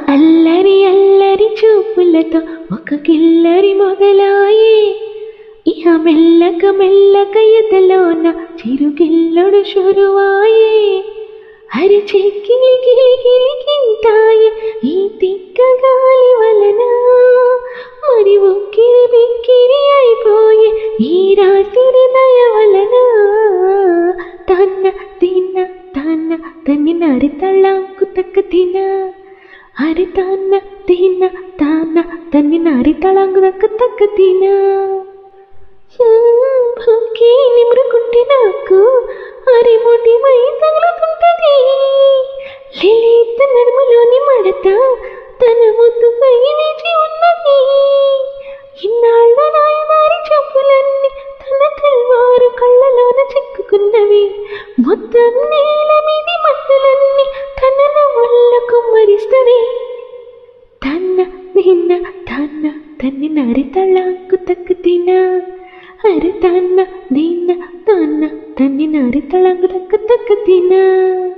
అల్లరి అల్లరి చూపులతో ఒక కిల్లరి మొదలాయే ఇహ మెల్లక మెల్లక ఎదలోన చిరుగిల్లడు షురువాయే హరి చెక్కిలి గిలి గిలి కింతాయే ఈ తిక్క గాలి వలన మరి ఉక్కిరి బిక్కిరి అయిపోయే ఈ రాత్రి దయ వలన తన్న తిన్న తన్న తన్ని నరి తళ్ళాంకు తక్క తిన హరి తన్న తిన్న తాన్న తన్ని నరి తళంగు తక్క తక్క తిన భక్కి నిమ్రుకుంటే నాకు అరి ముడి మై తగులుతుంటది లలిత నడుములోని మడత తన ముద్దుపై వేచి ఉన్నది ఇన్నాళ్ళు నాయనారి చెప్పులన్నీ తన తెల్వారు కళ్ళలోన చిక్కుకున్నవి మొత్తం నేల మీది మన్నులన్నీ తన నవ్వుల కుమ్మరిస్తవి తన్న నిన్న తన్న తన్ని నరి తళాంకు తక్కు తిన అరే తన్న నిన్న తన్న తన్ని నరి తళాంకు తక్కు తక్కు తిన